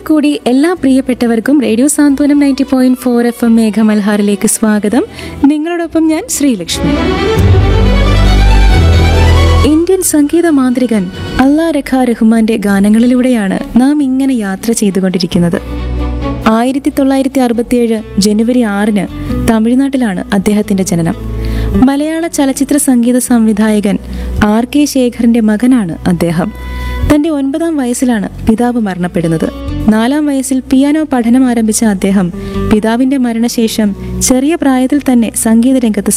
കൂടി എല്ലാ പ്രിയപ്പെട്ടവർക്കും radio Santhwanam ninety point four F M മേഘമൽഹാറിലേക്ക് സ്വാഗതം നിങ്ങളോടൊപ്പം ഞാൻ ശ്രീലക്ഷ്മി ഇന്ത്യൻ സംഗീത മാന്ത്രികൻ അല്ലാ രഖ റഹ്മാന്റെ ഗാനങ്ങളിലൂടെയാണ് നാം ഇങ്ങനെ യാത്ര ചെയ്തുകൊണ്ടിരിക്കുന്നത് ആയിരത്തി തൊള്ളായിരത്തി അറുപത്തിയേഴ് ജനുവരി ആറിന് തമിഴ്നാട്ടിലാണ് അദ്ദേഹത്തിന്റെ ജനനം മലയാള ചലച്ചിത്ര സംഗീത സംവിധായകൻ ആർ കെ ശേഖറിന്റെ മകനാണ് അദ്ദേഹം തന്റെ ഒൻപതാം വയസ്സിലാണ് പിതാവ് മരണപ്പെടുന്നത് നാലാം വയസ്സിൽ പിയാനോ പഠനം ആരംഭിച്ച അദ്ദേഹം പിതാവിന്റെ മരണശേഷം ചെറിയ പ്രായത്തിൽ തന്നെ സംഗീത രംഗത്ത്